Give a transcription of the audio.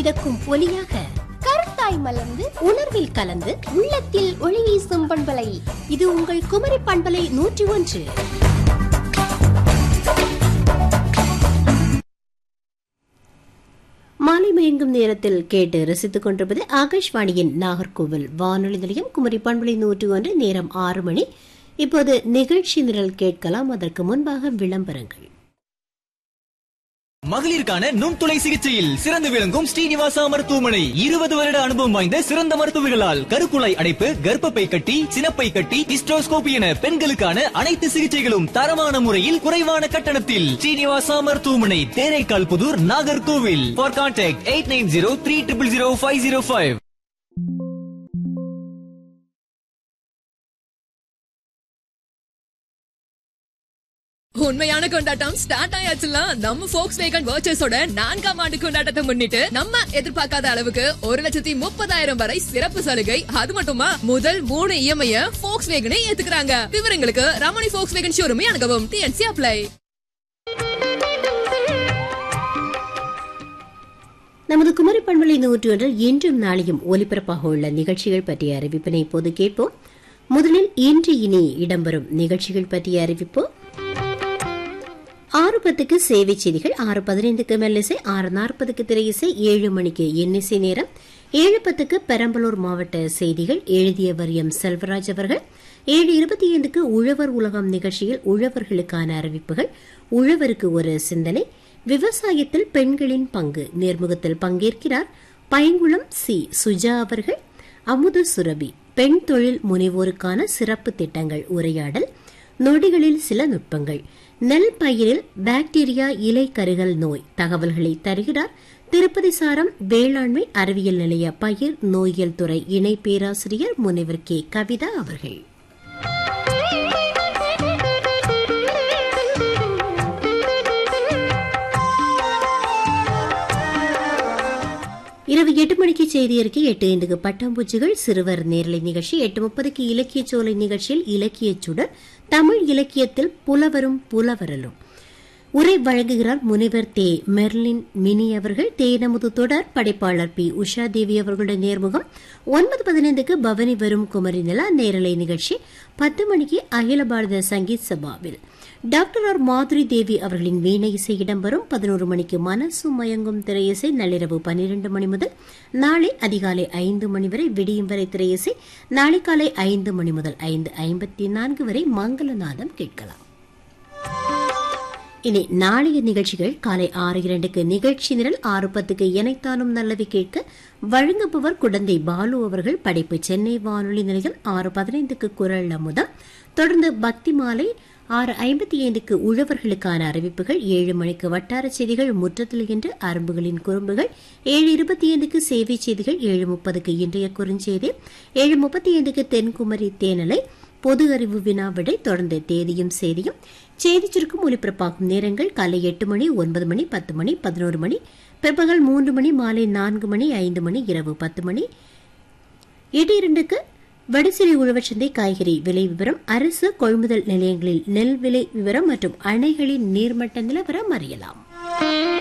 மிதக்கும் ஒலியாக கருத்தாய் மலர்ந்து உணர்வில் கலந்து உள்ளத்தில் ஒளி வீசும் பண்பலை இது உங்கள் குமரி பண்பலை நூற்றி ஒன்று மாலை மயங்கும் நேரத்தில் கேட்டு ரசித்துக் கொண்டிருப்பது ஆகாஷ்வாணியின் நாகர்கோவில் வானொலி நிலையம் குமரி பண்பலை நூற்றி ஒன்று நேரம் ஆறு மணி இப்போது நிகழ்ச்சி நிரல் கேட்கலாம் அதற்கு முன்பாக விளம்பரங்கள் மகளிருக்கான நுண்துளை சிகிச்சையில் சிறந்து விளங்கும் ஸ்ரீனிவாசா மருத்துவமனை இருபது வருட அனுபவம் வாய்ந்த சிறந்த மருத்துவர்களால் கருக்குழாய் அடைப்பு கர்ப்பப்பை கட்டி சினப்பை கட்டி ஹிஸ்டோஸ்கோபி என பெண்களுக்கான அனைத்து சிகிச்சைகளும் தரமான முறையில் குறைவான கட்டணத்தில் ஸ்ரீனிவாசா மருத்துவமனை Theraikal Puthur Nagercoil for contact eight nine zero three triple zero five zero five உண்மையான கொண்டாட்டம் ஸ்டார்ட் ஆயாச்சுல நம்ம ஃபோக்ஸ் வேகன் வர்ச்சஸோட நான்காம் ஆண்டு கொண்டாட்டத்தை முன்னிட்டு நம்ம எதிர்பார்க்காத அளவுக்கு ஒரு லட்சத்தி முப்பதாயிரம் வரை சிறப்பு சலுகை அது மட்டுமா முதல் மூணு இஎம்ஐ ஃபோக்ஸ் வேகனை ஏத்துக்கிறாங்க விவரங்களுக்கு ரமணி ஃபோக்ஸ் வேகன் ஷோரூமே அணுகவும் டிஎன்சி அப்ளை நமது குமரி பண்பலை நூற்றி ஒன்றில் இன்றும் நாளையும் ஒலிபரப்பாக உள்ள நிகழ்ச்சிகள் பற்றிய அறிவிப்பினை இப்போது கேட்போம் முதலில் இன்று இனி இடம்பெறும் நிகழ்ச்சிகள் பற்றிய அறிவிப்போம் ஆறு பத்துக்கு சேவை செய்திகள் ஆறு பதினைந்துக்கு மெல்லிசை ஆறு நாற்பதுக்கு திரையிசை ஏழு மணிக்கு எண்ணிசை நேரம் ஏழு பத்துக்கு பெரம்பலூர் மாவட்ட செய்திகள் எழுதியவர் எம் செல்வராஜ் அவர்கள் ஏழு இருபத்தி ஐந்துக்கு உழவர் உலகம் நிகழ்ச்சியில் உழவர்களுக்கான அறிவிப்புகள் உழவருக்கு ஒரு சிந்தனை விவசாயத்தில் பெண்களின் பங்கு நேர்முகத்தில் பங்கேற்கிறார் பைங்குளம் சி சுஜா அவர்கள் அமுத சுரபி பெண் தொழில் முனைவோருக்கான சிறப்பு திட்டங்கள் உரையாடல் நொடிகளில் சில நுட்பங்கள் நெல் பயிரில் பாக்டீரியா இலை கருகல் நோய் தகவல்களை தருகிறார் திருப்பதி சாரம் வேளாண்மை அறிவியல் நிலைய பயிர் நோயியல் துறை இணை பேராசிரியர் முனைவர் கே கவிதா அவர்கள் இரவு எட்டு மணிக்கு செய்தி அறிக்கை எட்டு ஐந்துக்கு பட்டாம்பூச்சிகள் சிறுவர் நேரலை நிகழ்ச்சி எட்டு முப்பதுக்கு இலக்கிய சோலை நிகழ்ச்சியில் இலக்கிய சுடர் தமிழ் இலக்கியத்தில் புலவரும் புலவரலும் உரை வழங்குகிறார் முனைவர் தே மெர்லின் மினி அவர்கள் தேனமுது தொடர் படைப்பாளர் பி உஷா தேவி அவர்களுடைய நேர்முகம் ஒன்பது பதினைந்துக்கு பவனி வரும் குமரி நிலா நேரலை நிகழ்ச்சி பத்து மணிக்கு அகில பாரத சங்கீத் சபாவில் டாக்டர் ஆர் மாதுரி தேவி அவர்களின் வீணை இசை இடம்பெறும் பதினோரு மணிக்கு மனசு மயங்கும் திரையிசை நள்ளிரவு பன்னிரண்டு மணி முதல் நாளை அதிகாலை ஐந்து மணி வரை விடியும் வரை திரையிசை நாளை காலை ஐந்து மணி முதல் ஐந்து ஐம்பத்தி நான்கு வரை மங்களநாதம் கேட்கலாம் இனி நாளைய நிகழ்ச்சிகள் காலை ஆறு இரண்டுக்கு நிகழ்ச்சி நிரல் ஆறு பத்துக்கு இணைத்தாலும் நல்லவை கேட்க வழங்குபவர் குடந்தை பாலு அவர்கள் படைப்பு சென்னை வானொலி நிலையம் ஆறு பதினைந்துக்கு குரல் அமுதம் தொடர்ந்து பக்தி மாலை ஆறு ஐம்பத்தி ஐந்துக்கு உழவர்களுக்கான அறிவிப்புகள் ஏழு மணிக்கு வட்டார செய்திகள் முற்றத்தில் என்று அரும்புகளின் குறும்புகள் ஏழு இருபத்தி ஐந்துக்கு சேவை செய்திகள் ஏழு முப்பதுக்கு இன்றைய குறுஞ்செய்தி ஏழு முப்பத்தி ஐந்துக்கு தென்குமரி தேனலை பொது அறிவு வினா விடை தொடர்ந்து தேதியும் செய்தியும் செய்தி சுருக்கம் ஒலிபரப்பாகும் நேரங்கள் காலை எட்டு மணி ஒன்பது மணி பத்து மணி பதினோரு மணி பிற்பகல் மூன்று மணி மாலை நான்கு மணி ஐந்து மணி இரவு பத்து மணி எட்டு இரண்டுக்கு வடசிறை உழவச்சந்தை காய்கறி விலை விவரம் அரசு கொள்முதல் நிலையங்களில் நெல் விலை விவரம் மற்றும் அணைகளின் நீர்மட்ட நிலவரம் அறியலாம்